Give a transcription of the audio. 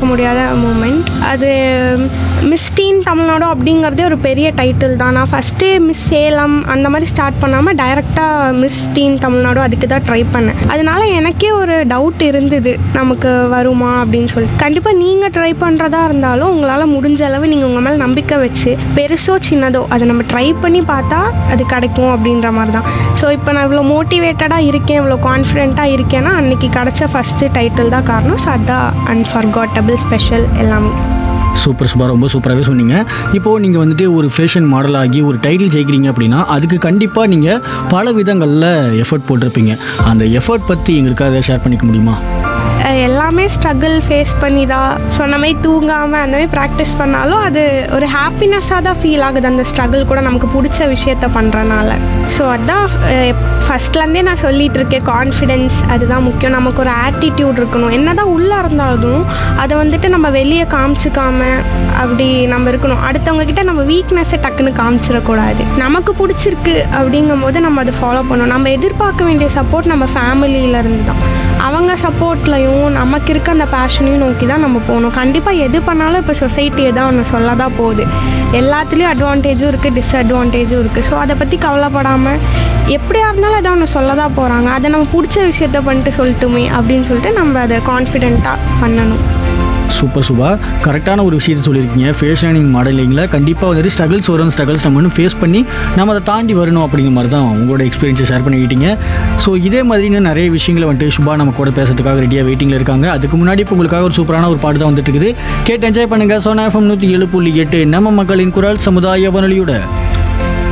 முடியாத மூமெண்ட் அது miss dean Tamil Nadu அப்படிங்கிறதே ஒரு பெரிய டைட்டில் தான் நான் ஃபஸ்ட்டு மிஸ் சேலம் அந்த மாதிரி ஸ்டார்ட் பண்ணாமல் டைரெக்டாக மிஸ் டீன் தமிழ்நாடு அதுக்கு தான் ட்ரை பண்ணேன் அதனால எனக்கே ஒரு டவுட் இருந்தது நமக்கு வருமா அப்படின்னு சொல்லிட்டு கண்டிப்பாக நீங்கள் ட்ரை பண்ணுறதா இருந்தாலும் உங்களால் முடிஞ்ச அளவு நீங்கள் உங்கள் மேலே நம்பிக்கை வச்சு பெருசோ சின்னதோ அதை நம்ம ட்ரை பண்ணி பார்த்தா அது கிடைக்கும் அப்படின்ற மாதிரி தான் ஸோ இப்போ நான் இவ்வளோ மோட்டிவேட்டடாக இருக்கேன் இவ்வளோ கான்ஃபிடென்ட்டாக இருக்கேன்னா அன்றைக்கி கிடச்ச ஃபஸ்ட்டு டைட்டில் தான் காரணம் ஸோ அதான் அன்ஃபர்காட்டபிள் ஸ்பெஷல் எல்லாமே சூப்பர் சூப்பர் ரொம்ப சூப்பராகவே சொன்னீங்க இப்போது நீங்கள் வந்துட்டு ஒரு ஃபேஷன் மாடல் ஆகி ஒரு டைட்டில் ஜெயிக்கிறீங்க அப்படின்னா அதுக்கு கண்டிப்பாக நீங்கள் பல விதங்களில் எஃபர்ட் போட்டிருப்பீங்க அந்த எஃபர்ட் பற்றி எங்களுக்காக ஷேர் பண்ணிக்க முடியுமா அஹ் எல்லாமே ஸ்ட்ரகிள் ஃபேஸ் பண்ணி தான் சொன்ன மாதிரி தூங்காமல் அந்த மாதிரி ப்ராக்டிஸ் பண்ணாலும் அது ஒரு ஹாப்பினஸ்ஸாக தான் ஃபீல் ஆகுது அந்த ஸ்ட்ரகிள் கூட நமக்கு பிடிச்ச விஷயத்த பண்ணுறனால ஸோ அதான் ஃபஸ்ட்லேருந்தே நான் சொல்லிட்டு இருக்கேன் கான்ஃபிடென்ஸ் அதுதான் முக்கியம் நமக்கு ஒரு ஆட்டிடியூட் இருக்கணும் என்ன தான் உள்ளே இருந்தாலும் அதை வந்துட்டு நம்ம வெளியே காமிச்சிக்காம அப்படி நம்ம இருக்கணும் அடுத்தவங்க கிட்ட நம்ம வீக்னஸை டக்குன்னு காமிச்சிடக்கூடாது நமக்கு பிடிச்சிருக்கு அப்படிங்கும் போது நம்ம அதை ஃபாலோ பண்ணணும் நம்ம எதிர்பார்க்க வேண்டிய சப்போர்ட் நம்ம ஃபேமிலியில இருந்து தான் அவங்க சப்போர்ட்லையும் நமக்கு இருக்க அந்த பேஷனையும் நோக்கி தான் நம்ம போகணும் கண்டிப்பாக எது பண்ணாலும் இப்போ சொசைட்டி ஏதாவது ஒன்று சொல்ல தான் போகுது எல்லாத்துலேயும் அட்வான்டேஜும் இருக்குது டிஸ்அட்வான்டேஜும் இருக்குது ஸோ அதை பற்றி கவலைப்படாமல் எப்படியா இருந்தாலும் ஏதாவது ஒன்று சொல்ல தான் போகிறாங்க அதை நம்ம பிடிச்ச விஷயத்த பண்ணிட்டு சொல்லட்டுமே அப்படின்னு சொல்லிட்டு நம்ம அதை கான்ஃபிடெண்ட்டாக பண்ணணும் சூப்பர் சூப்பர் கரெக்டான ஒரு விஷயத்தை சொல்லியிருக்கீங்க ஃபேஷனிங் மாடலிங்கில் கண்டிப்பாக வந்துட்டு ஸ்ட்ரகிள்ஸ் வரும் ஸ்ட்ரகிள்ஸ் நம்ம இன்னும் ஃபேஸ் பண்ணி நம்ம அதை தாண்டி வரணும் அப்படிங்கிற மாதிரி தான் உங்களோட எக்ஸ்பீரியன்ஸை ஷேர் பண்ணிக்கிட்டீங்க ஸோ இதே மாதிரி இன்னும் நிறைய விஷயங்களை வந்துட்டு சுபா நம்ம கூட பேசுறதுக்காக ரெடியாக வெயிட்டிங்கில் இருக்காங்க அதுக்கு முன்னாடி இப்போ உங்களுக்காக ஒரு சூப்பரான ஒரு பாட்டு தான் வந்துட்டு இருக்குது கேட்டு என்ஜாய் பண்ணுங்கள் சோனா எஃப்எம் நூற்றி ஏழு புள்ளி எட்டு நம்ம மக்களின் குரல் சமுதாய வானொலியோட